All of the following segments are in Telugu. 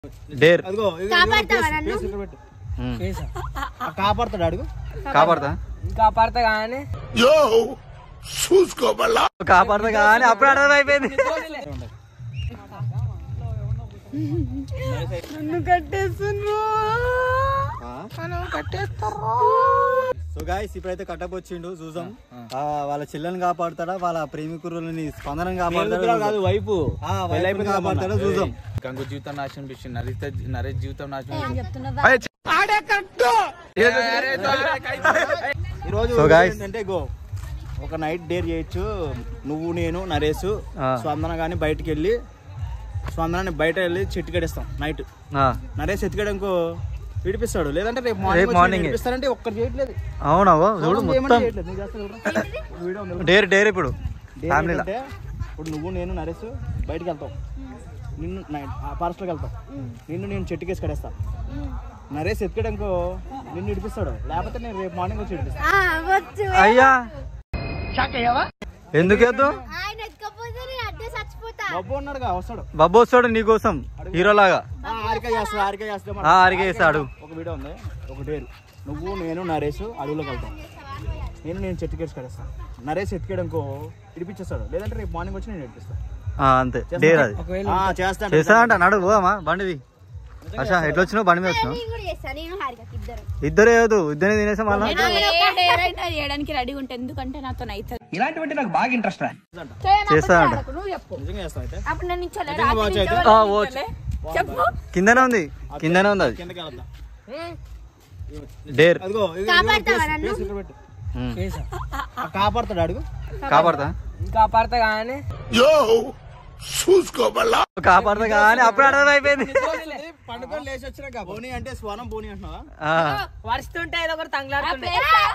డేర్ అదిగో ఇదిగో, కాపాడతావా ఫేస్- నన్ను? ఫేస్ ఇక్కడ పెట్టు. ఆ, కాపాడతాడు అడుగు కాపాడతా ఇంకా పడతా కానీ కాపాడతా కానీ అప్పుడు అర్థం అయిపోయింది నన్ను కట్టేస్తున్నా సో గాయస్ ఇప్పుడైతే కట్టప్ వచ్చిండు చూసాం ఆ, వాళ్ళ చెల్లెని కాపాడతాడా వాళ్ళ ప్రేమికులని స్పందనం కాపాడతాడా కాదు వైపు ఆ, వైఫ్ని కాపాడతాడా చూద్దాం గంగు జీవితం నాశనం చేసిండు నరేష్ నరేష్ జీవితం నాశనం ఏం చెప్తున్నావా ఈ రోజు So guys. ఏంటంటే గో ఒక నైట్ డేర్ చేయొచ్చు నువ్వు నేను నరేష్ ఆ. స్పందన కానీ బయటికి వెళ్ళి స్పందనాన్ని బయట వెళ్ళి చెట్టు కడేస్తాం నైట్ ఆ, నరేష్ ఎత్తుకడంకో విడిపిస్తాడు లేదంటే రేపు రేపు మార్నింగ్ morning. విడిపిస్తారంటే ఒక్కరు చేయట్లేదు అవునవ్వ చూడు ఏమన్నా మొత్తం చేయట్లేదు. నీకు చేస్తా చూడరా. వీడియో ఉంది. డేర్ డేర్ ఇప్పుడు డేర్ ఫ్యామిలీలో ఏంటంటే, ఇప్పుడు నువ్వు నేను నరేష్ బయటికి వెళ్తాం నిన్ను నైట్ ఫారెస్ట్లోకి వెళ్తాం నిన్ను నేను చెట్టుకేసి కడేస్తా నరేష్ ఎత్తుకడంకో నిన్ను ఇడిపిస్తాడు లేకపోతే నేను రేపు మార్నింగ్ వచ్చి ఇడిపిస్తాను ఆ, వచ్చు అయ్యా ఎందుకు వేద్దు ఆయన ఎత్తుకపోతే నేను అడ్డే చచ్చిపోతా బొబ్బు ఉన్నాడుగా వస్తాడు బబ్బు వస్తాడు నీకోసం హీరోలాగా ఆ, ఆరిక చేస్తాడు ఆరిక చేస్తాడు ఆ, ఆరిక చేస్తాడు. ఒక వీడియో ఉంది ఒక డేరు నువ్వు నేను నరేష్ అడవిలోకి వెళ్తాం నేను నేను చెట్టుకేసి కడేస్తాను నరేష్ ఎత్తుకేయడంకో ఇడిపించేస్తాడు లేదంటే రేపు మార్నింగ్ వచ్చి నేను ఇడిపిస్తాను ఆ, అంతే డేర్ అది ఆ, చేస్తాను చేస్తా అంట నడు పోదామా బండిది అచ్చా ఎట్లా వచ్చినావు బండి మీద వచ్చినావు నేను కూడా చేస్తాను నేను హారికకి ఇద్దరు ఇద్దరు ఏదో ఇద్దరిని తినేసాం మళ్ళా ఏదైనా చేయడానికి రెడీ ఉంటే ఎందుకంటే నాతో అవుతుంది చేస్తా అంట నువ్వు చెప్పు నిజంగా చేస్తాం అయితే అప్పుడు నేను నించోలే నిజంగా రాత్రి వాచ్ అయితే? నించోలే, ఆ, వాచ్. నించోలే. చెప్పు కిందనే ఉంది కిందనే ఉంది అది కిందకి వెళ్దాం డేర్ అదిగో ఇదిగో, ఇదిగో, కాపాడతావా ఫేస్- నన్ను? ఫేస్ ఇక్కడ పెట్టు. ఉమ్. ఆ, కాపాడతాడు అడుగు కాపాడతా ఇంకా పడతా కానీ కాపాడతా కానీ అప్పుడు అర్థం అయిపోయింది పండుకొని లేచి వచ్చినాక బోని అంటే స్వనం బోని అంటున్నావా ఆ, వరుస్తుంటే ఏదో ఒకటి తంగలాడుతుండే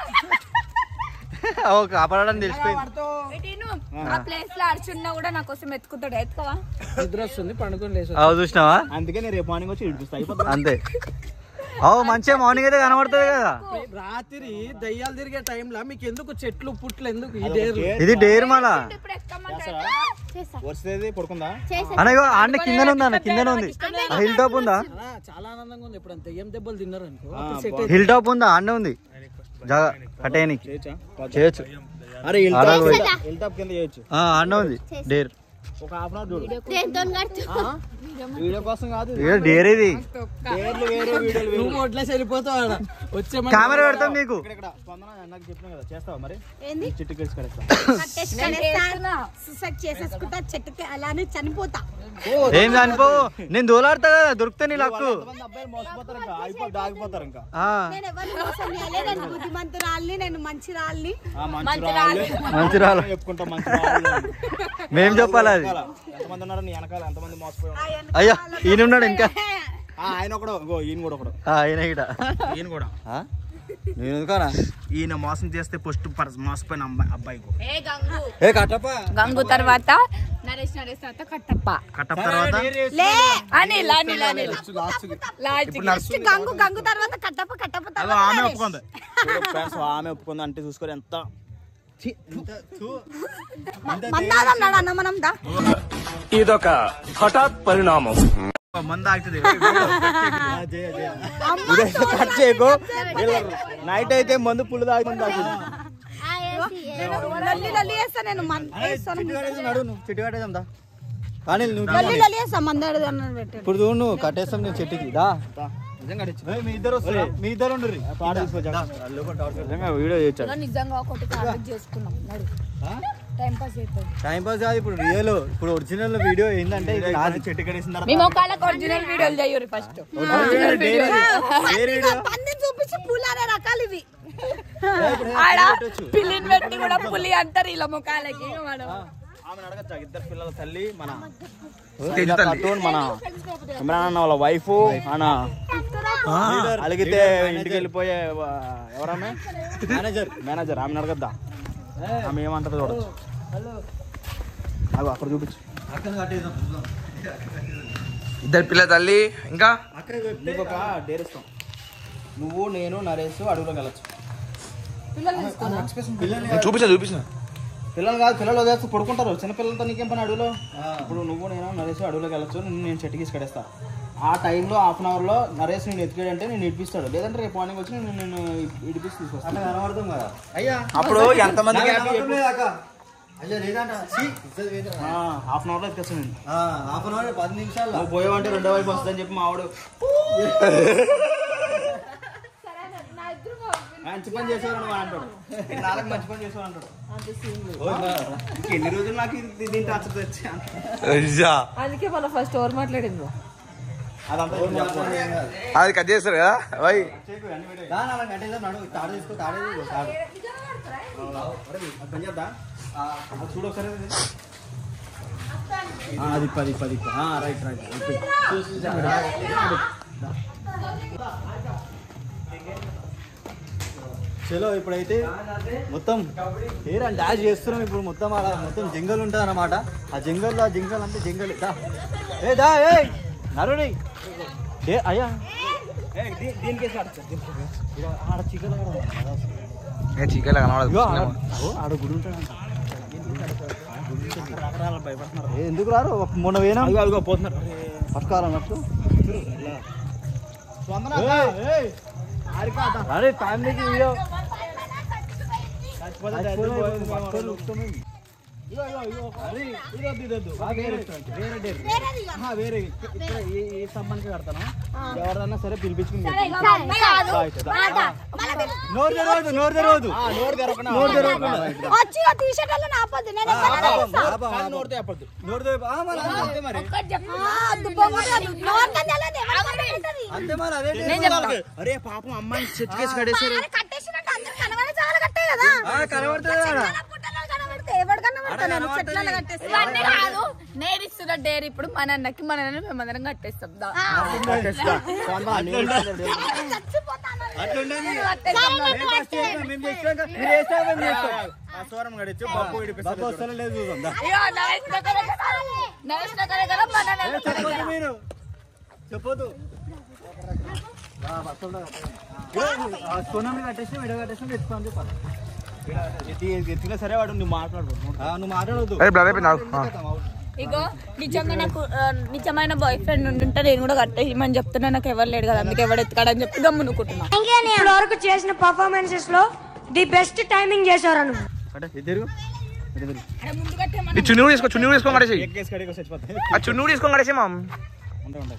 ఓ కాపాడడం తెలిసిపోయింది పెట్టిను. ఆ ప్లేస్ లో అర్చున్నా కూడా నా కోసం ఎత్తుకుంటాడు ఎత్తుకోవా నిద్ర వస్తుంది పండుకొని లేచి అవు చూసినావా అందుకే నేను రేపు మార్నింగ్ వచ్చి ఇడిపిస్తా అయిపోతుంది అంతే అవు మంచిగా మార్నింగ్ అయితే కనబడుతుంది కదా రాత్రి దయ్యాలు తిరిగే టైంలో మీకు ఎందుకు చెట్లు పుట్లు ఎందుకు ఈ డేర్లు ఇది డేర్ మళ్ళా ఇప్పుడు ఎక్కమంటే చేస్తా వస్తుంది పడుకుందా చేస్తా అన్న ఇగో ఆడ కిందనే ఉంది అన్న కిందనే ఉంది హిల్ టాప్ ఉందా అలా చాలా ఆనందంగా ఉంది ఇప్పుడు దయ్యం దెబ్బలు తిన్నారు అనుకో ఆ, అప్పుడు సెట్ హిల్ టాప్ ఉందా ఆడనే ఉంది జాగా కట్టేయనికి చేయొచ్చా చేయొచ్చు అరే ఆడాలి పోయి. హిల్ టాప్ కింద చేయొచ్చు ఆ, ఆడనే ఉంది డేర్ ఒక హాఫ్ అన్ అవర్ చూడు దేంతో కట్టు వీడియో కోసం కాదు ఇగో డేర్ ఇది పేర్లు వేరే వీడియోలు వేరే నువ్వు వడ్లేసి వెళ్ళిపోతావు ఆడ వచ్చే మన- కెమెరా పెడతాం నీకు ఇక్కడ ఇక్కడ స్పందన నాకు చెప్పిన కదా చేస్తావా మరి ఏంది చెట్టు కలిసి కడేస్తా సూసైడ్ చేసేసుకుంటా చెట్టుకి అలానే చనిపోతా ఏం చనిపో నేను దోలాడతా కదా దొరికితే నీ లక్కు ఎంతమంది అబ్బాయిలు మోసపోతారు ఇంకా ఆగిపోయి ఆగిపోతారు ఇంకా ఆ, నేను ఎవరిని మోసం చేయలేదు నేను బుద్ధిమంతురాల్ని నేను మంచి రాల్ని ఆ, మంచి రాళ్ళు మంచి రాళ్ళు. చెప్పుకుంటాం మంచి రాళ్ళు అని. మేం చెప్పాలి అది వెనకాల ఎంతమంది ఉన్నారు నీ వెనకాల ఎంతమంది మోసపోయి ఉన్నారు? అయ్యా ఈయన ఉన్నాడు ఇంకా ఆ, ఆయన ఒకడు ఇంకో ఈయన కూడా ఒకడు ఆ, ఆయన ఇక్కడ ఈయన కూడా ఆ? నేను ఎందుకనా ఈయన మోసం చేస్తే ఫస్ట్ మోసపోయిన అమ్మాయి అబ్బాయికి ఏ గంగు ఏ కట్టప్ప గంగు తర్వాత నరేష్ నరేష్ తర్వాత కట్టప్ప కట్టప్ తర్వాత లే అనిల్ అనిల్ అనిల్ లాస్ట్ ఫస్ట్ గంగు గంగు తర్వాత కట్టప్ప కట్టప్ప అదో తర్వాత ఆమె నరేష్. ఒప్పుకుంది చూడు friends, ఆమె ఒప్పుకుంది అంటే చూసుకోరు ఎంత ఛీ, ఎంత థూ. ఎంత మందాదం అన్నాడు అన్న మనం దా ఇదొక హఠాత్ పరిణామం మంద ఆగుతుంది కట్ చేయకు నైట్ అయితే మందు పుల్లు తాగి మందు తాగుతుంది ఆ, ఏసి, ఏ. లొల్లి లొల్లి చేస్తా నేను మన్- వేస్తాను. చెట్టు కట్టేసి నడు నువ్వు చెట్టు కట్టేద్దాం దా కానీ నువ్వు లొల్లి లొల్లి చేస్తా మందాడు అన్నాడు పెట్టాడు ఇప్పుడు చూడు నువ్వు కట్టేస్తాం నేను చెట్టుకి దా ఏయ్, మీ ఇద్దరు వస్తారా? మీ ఇద్దరు ఉండరు నిజంగా వీడియో చేయొచ్చు నిజంగా ఒకటి టార్గెట్ చేసుకున్నాం నడు టైం పాస్ అవుతుంది టైం పాస్ కాదు ఇప్పుడు రియల్ ఇప్పుడు ఒరిజినల్ వీడియో ఏంటంటే ఇది నాది చెట్టు కడేసిన మీ మొక్కలకు ఒరిజినల్ వీడియోలు చేయరు ఫస్ట్ పందిని చూపించి పూలు అనే రకాలు ఇవి ఆడ పిల్లిని పెట్టి కూడా పులి అంటారు ఇలా ముఖాలకి మనం ఆమె అడగచ్చా ఇద్దరు పిల్లల తల్లి మన కార్టూన్ మన ఇమ్రాన్ అన్న వాళ్ళ వైఫ్ అన్న అలిగితే ఇంటికి వెళ్ళిపోయే వా- ఎవరామె మేనేజర్ మేనేజర్ ఆమె అడగద్దా ఆమె ఏమంటదో చూడొచ్చు అగో అక్కడ చూపించు ఇద్దరు పిల్ల తల్లి ఇంకా నీకు ఒక డేర్ ఇస్తాం నువ్వు నేను నరేష్ అడవిలోకి వెళ్ళచ్చు చూపించా చూపించా పిల్లలు కాదు పిల్లలు వదిలేస్తే పడుకుంటారు చిన్న పిల్లలతో నీకేం పని అడవిలో ఇప్పుడు నువ్వు నేను నరేష్ అడవిలోకి వెళ్ళచ్చు నిన్ను నేను చెట్టుకి కడేస్తా ఆ టైంలో హాఫ్ అన్ అవర్లో నరేష్ నేను ఎత్తుకాడంటే నేను ఇడిపిస్తాడు లేదంటే రేపు మార్నింగ్ వచ్చి నేను నేను ఇడిపిసి తీసుకొస్తాను కనబడతాం కదా అయ్యా అప్పుడు ఎంతమంది అయ్యా లేదంట హాఫ్ అన్ అవర్లో ఎత్తుకొస్తాను నేను హాఫ్ అన్ అవర్ పది నిమిషాలు నువ్వు పోయావంటే రెండో వైపు వస్తుందని చెప్పి మా ఆవిడ మంచి పని చేసేవాడు నువ్వు అంటాడు నాలుగు మంచి పని చేసేవాడు అంటాడు ఇంక ఎన్ని రోజులు నాకు ఇది- దీని టార్చర్ తెచ్చి అందుకే మన ఫస్ట్ ఓవర్ మాట్లాడింది అదంతా ఇప్పుడు చెప్పు. అది కట్ చేస్తారు కదా వై చేయకు, అన్ని పెట్టేయ్. దాని అలా కట్టేద్దాం నడు తాడు తీసుకో తాడేది తాడు అది పని చేద్దా అది చూడు ఒకసారి అది. ఆ, అది పది పది రైట్ రైట్ చలో ఇప్పుడైతే మొత్తం హెయిర్ అండ్ డాష్ చేస్తున్నాం ఇప్పుడు మొత్తం అలా మొత్తం జంగల్ ఉంటుంది అన్నమాట ఆ జంగల్ ఆ జంగల్ అంటే జంగల్ దా ఏ దా ఏ నరుడి ఏ అయ్యా దీనికి ఆడ చికెన్ చీకలో ఇగో ఆడ కనబడదు ఓ, ఆడ గుడి ఉంటాడు రకరకాల భయపడుతున్నారు ఏ ఎందుకు రారు మొన్న పోయినా అదిగో అదిగో పోతున్నారు పట్టుకోవాలి అన్నట్టు స్పందన ఏయ్, అరే ఫ్యామిలీకి వీడియో వేరే ఇక్కడ ఈ ఈ స్తంభానికి కడతాను ఎవరిదన్నా సరే పిలిపించుకుని నోరు తెరవద్దు నోరు తెరవద్దు నోరు తెరవకుండా నోరు తెరవకుండా వచ్చి ఆ టీ షర్ట్ వల్ల నాపొద్దు నేను ఎక్కడైనా చేస్తా. కానీ నోరు తెప్పద్దు నోరు తెరవ ఆ, మరి అంతే మరి ఆ, అద్దు పొగడు, నోట్లో తెల్లది, ఎవరికైనా ఉంటది. అంతే మరి అదే అరే పాపం అమ్మాయిని చెట్టు కేసి కడేసారు అరే కట్టేసినట్టు అందరు కనబడే చాలా కట్టే కదా కనబడుతుంది చెట్ల పుట్టలో కనబడితే ఎవరికన్నా పడతా నేను చెట్లలో కట్టేసి ఇవన్నీ కాదు నేను ఇస్తున్న డేర్ ఇప్పుడు మన అన్నకి మన అన్నని మేమందరం కట్టేస్తాం దా. చచ్చిపోతాను అట్లుండదు కట్టేస్తాం దా. మేము చేసినాక మీరు వేసినాక మేము చేస్తాం ఆ స్వరం గడిచి బాబు బాబు వస్తారో లేదు చూద్దాం దా. ఇగో నరేష్ నగరే కదా నరేష్ నగరే కదా మన ఏ, అన్నని చెప్పొద్దు మీరు చెప్పొద్దు సోనం కట్టేసి విడ కట్టేసి తెచ్చుకోండి ఎత్తినా సరే వాడు నువ్వు మాట్లాడు నువ్వు మాట్లాడవద్దు అరే బ్రదర్ అయిపోయింది ఆగు. ఆ. ఇగో నిజంగా నాకు ఆ, నిజమైన బాయ్ ఫ్రెండ్ ఉంటుంటే నేను కూడా కట్టేయమని చెప్తున్నా నాకు ఎవరు లేడు కదా అందుకే ఎవడు ఎత్తుకాడని చెప్పి గమ్మునుకుంటున్నా ఇప్పటి వరకు చేసిన పర్ఫార్మెన్సెస్ లో ది బెస్ట్ టైమింగ్ చేశారు అను అంటే ఇద్దరు ముందు కట్టేయమని ఈ చున్నీ కూడా తీసుకో చున్నీ కూడా తీసుకొని కడేసి ఎక్కేసి కడిగి చచ్చిపోతాయి ఆ చున్నీ కూడా తీసుకొని కడేసి మామ్ ఉంటాయి ఉంటాయి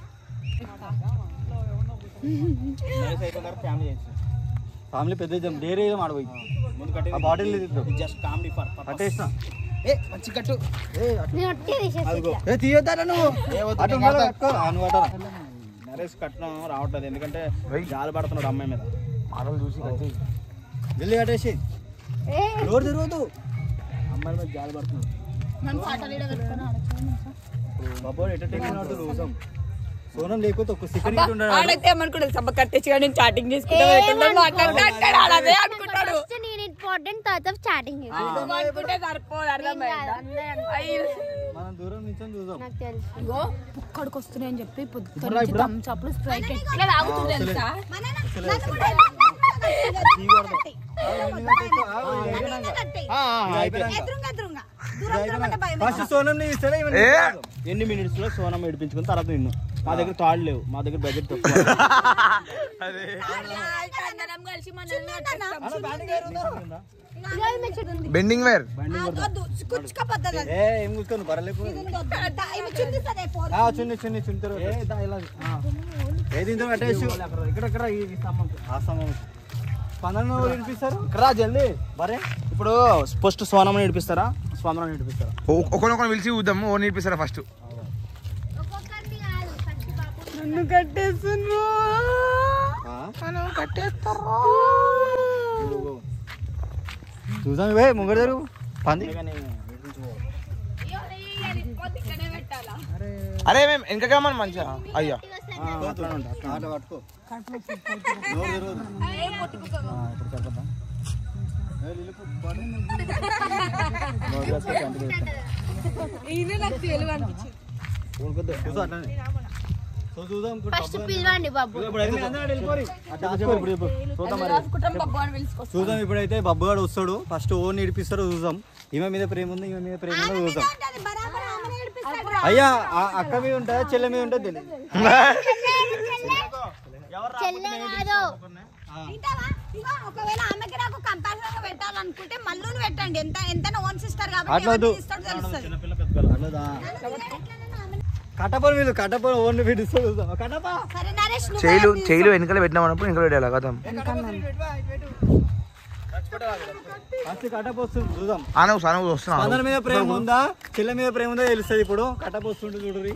నరేష్ అయిపోయిన ఫ్యామిలీ చేసి ఫ్యామిలీ పెద్ద ఇద్దాం డేరీ ఇద్దాం ఆడపోయి ముందు కట్టి ఆ బాటిల్ ఇద్దాం జస్ట్ కామెడీ ఫర్ కట్టేసిన ఏ మంచి కట్టు నేను ఒట్టి తీసేసి అదిగో ఏ తీయొద్దా నువ్వు ఏ వద్దు, అటు నేను ఉండాలి, కడతా. కట్టుకో. ఆ, నువ్వు అట్టరా. నరేష్ కట్టడం రావట్లేదు ఎందుకంటే జాలి పడుతున్నాడు అమ్మాయి మీద మాటలు చూసి కట్టేసి జల్దీ కట్టేసి డోర్ తిరగదు అమ్మాయి మీద జాలి పడుతున్నాడు మనం పాటలు ఈడ పెట్టుకొని ఆడొచ్చు. బాబు ఎంటర్టైన్మెంట్ ఆడుతూ చూసాం సోనం లేకపోతే ఒక సెకండ్ అబ్బా, ఉండడు ఆడైతే ఏమనుకుంటాడు సబ్బ కట్టేసి కానీ నేను చాటింగ్ చేసుకుంటా వెళ్తుంటే మాట్లాడుతూ అంటాడు ఆడ అదే అనుకుంటాడు నేను ఇంపార్టెంట్ తర్వాత చాటింగ్ నువ్వు అనుకుంటే సరిపోదు అర్థమైందా అయ్యో మనం దూరం నుంచి చూద్దాం నాకు తెలుసు ఇగో ఇక్కడికి వస్తున్నాయని చెప్పి పొద్దున్న నుంచి థమ్స్ అప్లు స్ప్రైట్ ఎట్లా తాగుతుంది తెలుసా ఫస్ట్ సోనం ఇస్తాడే ఈమె ఏ ఎన్ని మినిట్స్ లో సోనం ఏడిపించుకుని తర్వాత నిన్ను మా దగ్గర తాడు లేవు మా దగ్గర బడ్జెట్ తక్కువ అందరం కలిసి మన బెండింగ్ వేర్ ఏ ఏం కూర్చొని బరలేకు ఆ, చున్ని చున్ని చున్ని తర్వాత ఏది ఇంత కట్టేసి ఇక్కడ ఇక్కడ ఈ స్తంభం ఆ సమయం స్పందన వినిపిస్తారు ఇక్కడ రా జల్దీ బరే ఇప్పుడు ఫస్ట్ సోనం ఏడిపిస్తారా స్పందన ఏడిపిస్తారా ఒకరినొకరు పిలిచి చూద్దాము ఓ నేర్పిస్తారా ఫస్ట్ నన్ను కట్టేస్తున్నా చూసాం ఇవే ముంగడు జరుగు పంది కానీ అరే మేము వెనక రమ్మని మంచిగా అయ్యా అట్లానే ఉంటా అట్లా ఆట పట్టుకో నోరు తెరవదు. ఆ, ఇప్పుడు చెప్పద్దా ఏ, లిలిపు, పాడు. చూసు అట్లనే. సో చూద్దాం ఇప్పుడు ఫస్ట్ పిలవండి బాబు ఇప్పుడైతే అట్లా చెప్పు, ఇప్పుడు చెప్పు. చూద్దాం మరి రాసుకుంటాం బాబు అని పిలుచుకొస్తాం చూద్దాం ఇప్పుడైతే బబ్బుగాడు వస్తాడు ఫస్ట్ ఓ నేర్పిస్తాడు చూద్దాం ఈమె మీద ప్రేమ ఉంది ఈమె మీద ప్రేమ ఉందో చూద్దాం అయ్యా ఆ అక్క మీద ఉంటుందా చెల్లె మీద ఉంటుందా తెలియదు చెల్లె కాదు వింటావా? ఇగో, ఒకవేళ ఆమెకి నాకు కంపారిజన్ గా పెట్టాలనుకుంటే మల్లుని పెట్టండి ఎంత ఎంత ఓన్ సిస్టర్ కాబట్టి అట్లా వద్దు. ఎవరిని ఇస్తాడో తెలుస్తుంది అట్లదా కట్టపలు వీళ్ళు కట్టపలు ఓన్లీ పిలుస్తాడు కట్టపా సరే నరేష్ నువ్వు చేయలు చేయలు వెనకాల పెట్టినామన్నప్పుడు వెనకాల పెట్టాలి కదా ఫస్ట్ కట్టపోస్తుంది చూద్దాం ఆనవు సానవు వస్తున్నావు అందరి మీద ప్రేమ ఉందా చెల్లె మీద ప్రేమ ఉందా తెలుస్తుంది ఇప్పుడు కట్టపోస్తుంటే చూడరి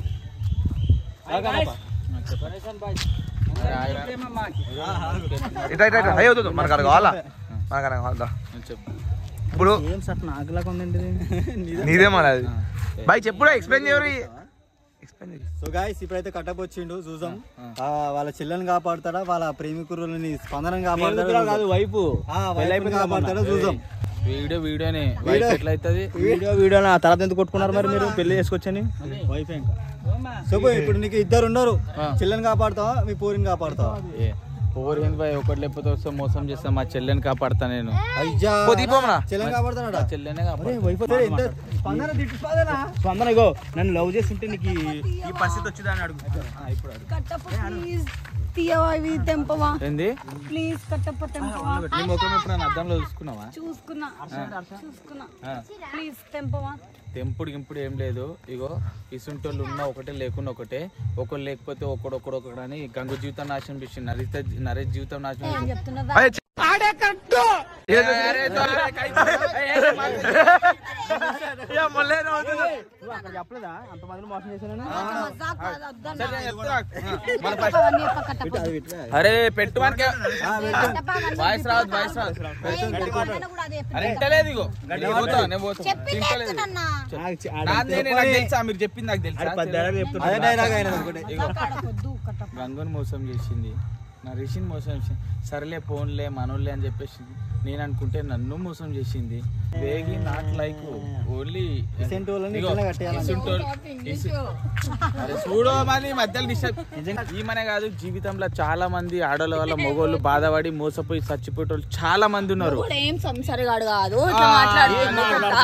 ఇట్లా ఇట్లా ఇట్లా అయ్యో వద్దు, మనకు అక్కడ కావాలా మనకు అక్కడ కావాలా ఇప్పుడు ఏం సార్ నాకులాగా ఉందండి నీదే మన అది బాయ్ చెప్పురా ఎక్స్ప్లెయిన్ చేయరు ఎక్స్ప్లెయిన్ చేయి సో గాయస్ ఇప్పుడైతే కట్టపోచ్చిండు చూద్దాం ఆ, వాళ్ళ చెల్లెని కాపాడుతాడా వాళ్ళ ప్రేమికులని స్పందన కాపాడుతాడా కాదు వైపు ఆ, వైఫ్ని కాపాడుతాడా చూద్దాం వీడియో వీడియోనే వైఫ్ ఎట్లా అవుతుంది వీడియో వీడియో నా తర్వాత ఎందుకు కొట్టుకున్నారు మరి మీరు పెళ్లి చేసుకొచ్చని వైఫ్ ఇంకా సో పోయి, ఇప్పుడు నీకు ఇద్దరు ఉన్నారు చెల్లెని కాపాడుతావా మీ పూరిని కాపాడుతావా ఏ ఓవర్ ఏంది బాయ్ ఒకటి లేకపోతే వస్తే మోసం చేస్తా మా చెల్లెని కాపాడతా నేను అయ్యా పో, దీపమ్మా. చెల్లెని కాపాడుతాడా చెల్లెనే కాపాడు సరే, ఎంత స్పందన తిట్టు స్పందన స్పందన ఇగో నన్ను లవ్ చేస్తుంటే నీకు ఈ- ఈ పరిస్థితి వచ్చిందని అడుగు ఆ, ఇప్పుడు అడుగు కట్టప్ప ప్లీజ్ తీయవా ఇవి తెంపవా ఏంది ప్లీజ్ కట్టప్ప తెంపవా నీ ముఖం ఎప్పుడు నన్ను అద్దంలో చూసుకున్నావా చూసుకున్నా చూసుకున్నా ఆ. ప్లీజ్ తెంపవా తెంపుడు గింపుడు ఏం లేదు ఇగో ఇసుంటోళ్ళు ఉన్న ఒకటే లేకున్నా ఒకటే ఒకరు లేకపోతే ఒకడు ఒకడు ఒకడు అని గంగు జీవితం నాశనం చేసింది నరేష్ నరేష్ జీవితం నాశనం ఏం చేసింది. చెప్తున్నా అయ్యో, చె- ఏ, మళ్ళీ నవ్వుతున్నావు. నువ్వు అక్కడ చెప్పలేదా అంతమందిని మోసం చేశానని మజాక్ కాదు, వద్దన్నా. మన first- అవన్నీ చెప్ప కట్టప్ప. అరే పెట్టు మనకి కట్టప్ప అవన్నీ వాయిస్ రాదు వాయిస్ రాదు ఏం చెప్పాలన్నా కూడా అదే చెప్పు. అరే ఇంటలేదు ఇగో నేను పోతా నేను పోతా చెప్పింది ఇంటలేదు చెప్తున్నా. నాది నేనే, నాకు తెలుసా మీరు చెప్పింది నాకు తెలుసా అదే డైలాగ్ అయినది ఒకటి కాడకొద్దు కట్టప్ప. గంగుని మోసం చేసింది నా రిషిని మోసం చేసింది సరేలే ఫోన్లే మనోళ్ళే అని చెప్పేసి నేను అనుకుంటే నన్ను మోసం చేసింది వేగి నాట్ లైక్ ఓన్లీ ఇసంటి వాళ్ళని ఇట్లనే కట్టేయాలంట. అరే చూడు మరి మధ్యలో డిస్టర్బ్ నిజంగా ఈమెనే కాదు జీవితంలో చాలా మంది ఆడోళ్ళ వల్ల మగోళ్ళు బాధపడి మోసపోయి చచ్చిపోయేటోళ్ళు చాలా మంది ఉన్నారు కూడా ఏం సంసారిగాడు కాదు ఇట్లా మాట్లాడుతున్నా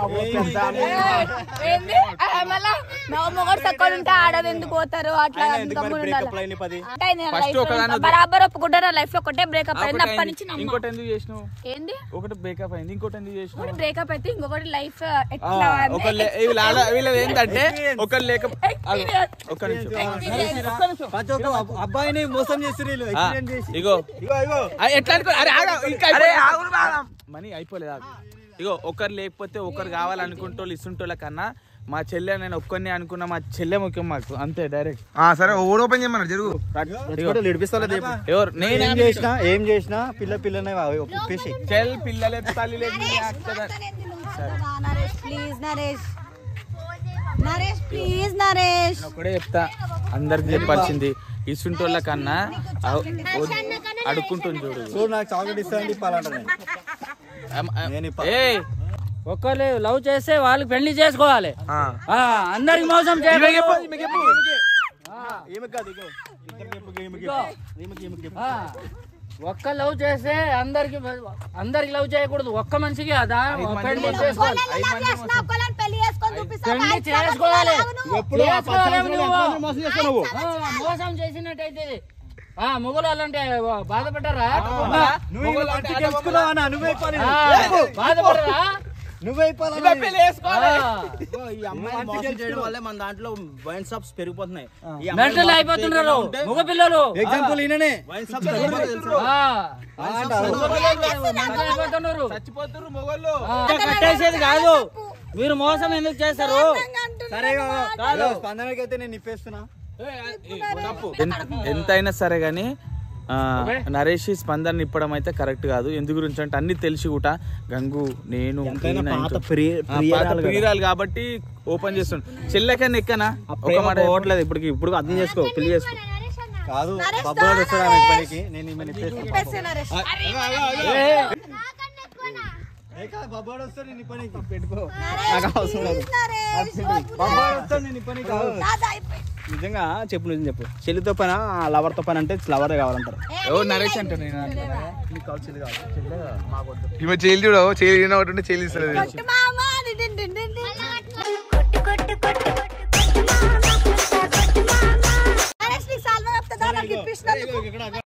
ఏంది ఆ, మళ్ళా మా మొగడు తక్కువ ఉంటే ఆడది ఎందుకు పోతారు అట్లా గమ్మున ఉండాలి. అంటే ఆయన First life లో ఒకదాని ఇంకా బరాబర్ ఒప్పుకుంటారు లైఫ్ లో ఒకటే బ్రేకప్ అయింది ఒకటి అప్పటి నుంచి అయింది. నమ్మ. ఇంకోటి ఎందుకు చేసినావు ఏంది ఒకటి బ్రేకప్ అయింది ఇంకోటి ఎందుకు చేసినావు ఒకటి బ్రేకప్ అయితే ఇంకొకటి లైఫ్ ఆ, ఎట్లా ఒక లే- వీళ్ళ ఆడ- వీళ్ళది ఏంటంటే ఒకరు లేక ఆగు, ఒక్క నిమిషం ప్రతి ఒక్క అబ్- అబ్బాయిని మోసం చేసి వీళ్ళు ఆ, ఎక్స్పీరియన్స్ చేసి ఇగో ఆ, ఎట్లా అనుకో అరే ఆగు, ఇంకా అరే అయిపోలేదు. ఆగురు మేడం మనీ అయిపోలేదు ఆగు. ఇగో ఒకరు లేకపోతే ఒకరు కావాలనుకుంటోళ్ళు ఇస్తుంటోళ్ళ కన్నా మా చెల్లె నేను ఒక్కరిని అనుకున్న మా చెల్లె ముఖ్యం మాకు అంతే డైరెక్ట్ ఆ, సరే ఓడి ఓపెన్ చేయమన్నారు జరుగు ఎవరు నేను ఏం చేసినా ఏం చేసినా పిల్ల పిల్లనే ఒప్పేసి చెల్ పిల్లలే తల్లి లేదు నీ అక్క దా- వద్దనేది నువ్వు వద్దరా, నరేష్ ప్లీజ్ నరేష్ నరేష్ ప్లీజ్ నరేష్ ఒకటే చెప్తా అందరికి చెప్పాల్సింది ఇస్తుంటోళ్ళ కన్నా అవ్- వద్- అడుక్కుంటుంది చూడు చూడు నాకు చాక్లెట్ ఇస్తానండి ఇప్పాలంట నేను అమ్- అమ్- నేను ఇప్ప- ఏయ్ ఒకళ్ళు లవ్ చేస్తే వాళ్ళకి పెళ్లి చేసుకోవాలి ఆ. ఆ, అందరికి మోసం ఈమెకి చెప్పు, చేయకూడదు. ఈమెకి చెప్పు. ఆ, ఒక్క లవ్ చేస్తే అందరికి అందరికి లవ్ చేయకూడదు ఒక్క మనిషికి కదా పెళ్లి చేసుకోవాలి ఒకళ్ళని love చేసినా ఒకళ్ళని పెళ్లి చేసుకొని చూపిస్తా పెళ్లి వాయిస్ చేసుకోవాలి రావద్దు. చేసుకోవాలి నువ్వు. ఆ, మోసం చేసినట్టయితే ఆ మొగలు అలాంటి బాధపడ్డారా నువ్వు ఈ మంచి గెలుచుకున్నావా అన్న? నువ్వే ఇప్పాలి ఆ, బాధపడ్డారా నువ్వే ఇప్పాలి ఇలా పెళ్లి చేసుకోవాలి. ఈ అమ్మాయి మోసం చేయడం వల్లే మన దాంట్లో వైన్ షాప్స్ పెరిగిపోతున్నాయి ఈ అమ్మాయిలు మెంటల్ మోసం అయిపోతున్నారు చేయకుండా ఉంటే మగ పిల్లలు ఎగ్జాంపుల్ ఈయననే వైన్ షాప్స్ పెరిగిపోతాయి తెలుసా? ఆ, ఆ అంటారు. మెంటల్ అయిపోతున్నారు చచ్చిపోతున్నారు మొగోళ్ళు ఆ, కట్టేసేది కాదు మీరు మోసం ఎందుకు చేస్తారు సరే కాదు స్పందనకి అయితే నేను ఇప్పేస్తున్నా ఎన్- ఎంతైనా సరే గానీ ఆ, నరేష్ స్పందన ఇప్పడం అయితే కరెక్ట్ కాదు ఎందు గురించి అంటే అన్ని తెలిసి కూడా గంగు నేను ఈయన ఇంట్లో- ఆ, పాత ప్రియురాలు కాబట్టి ఓపెన్ చేస్తుండు చెల్లెకన్నా ఎక్కనా ఒక మాట పోవట్లేదు ఇప్పుడు ఇప్పుడు అర్థం చేసుకో పెళ్లి చేసుకో కాదు బబ్బులు వస్తాడు ఆమె పనికి నేను ఈమెను ఇప్పేస్తున్నా చెప్పేసి నరేష్ ఏ కాదు, బబ్బోడు వస్తాడు నేను ఈ పనికి పెట్టుకో నరేష్ ప్లీజ్ నరేష్ బబ్బోడు వస్తాడు నేను ఈ పనికి కాదు దాదా అయిపోయి నిజంగా చెప్పు నిజం చెప్పు చెల్లితో పని లవర్ తో పని అంటే లవరే కావాలంటారు ఎవరు నరేష్ అంటే నేను ఈమె చేయలు చూడు చేయలు ఒకటి ఉంటే చేయలు ఇస్తలేదు కొట్టు మామ డి- డి- డి- డి- డి. నాకు ఇప్పించినందుకు